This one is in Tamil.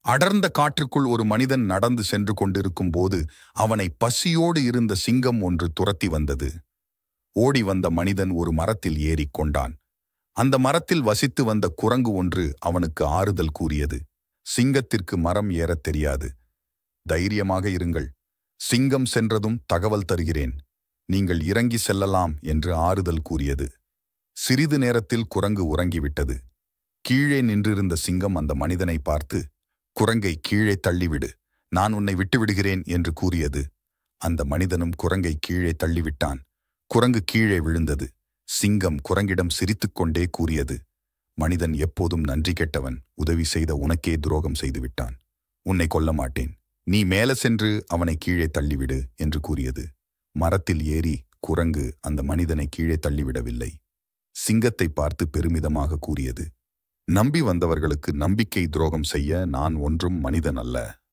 அடர்ந்த காற்றுக்குள் ஒரு மனிதன் நடந்து சென்று கொண்டிருக்கும் போது அவனை பசியோடு இருந்த சிங்கம் ஒன்று துரத்தி வந்தது ஓடி வந்த மனிதன் ஒரு மரத்தில் ஏறிக் கொண்டான் அந்த மரத்தில் வசித்து வந்த குரங்கு ஒன்று அவனுக்கு ஆறுதல் கூறியது சிங்கத்திற்கு மரம் ஏறத் தெரியாது தைரியமாக இருங்கள் சிங்கம் சென்றதும் தகவல் தருகிறேன் நீங்கள் இறங்கி செல்லலாம் என்று ஆறுதல் கூறியது சிறிது நேரத்தில் குரங்கு உறங்கிவிட்டது கீழே நின்றிருந்த சிங்கம் அந்த மனிதனை பார்த்து குரங்கை கீழே தள்ளிவிடு நான் உன்னை விட்டுவிடுகிறேன் என்று கூறியது அந்த மனிதனும் குரங்கை கீழே தள்ளிவிட்டான் குரங்கு கீழே விழுந்தது சிங்கம் குரங்கிடம் சிரித்துக்கொண்டே கூறியது மனிதன் எப்போதும் நன்றி கெட்டவன் உதவி செய்த உனக்கே துரோகம் செய்துவிட்டான் உன்னை கொல்ல மாட்டேன் நீ மேல சென்று அவனை கீழே தள்ளிவிடு என்று கூறியது மரத்தில் ஏறி குரங்கு அந்த மனிதனை கீழே தள்ளிவிடவில்லை சிங்கத்தை பார்த்து பெருமிதமாக கூறியது நம்பி வந்தவர்களுக்கு நம்பிக்கை துரோகம் செய்ய நான் ஒன்றும் மனிதன் அல்ல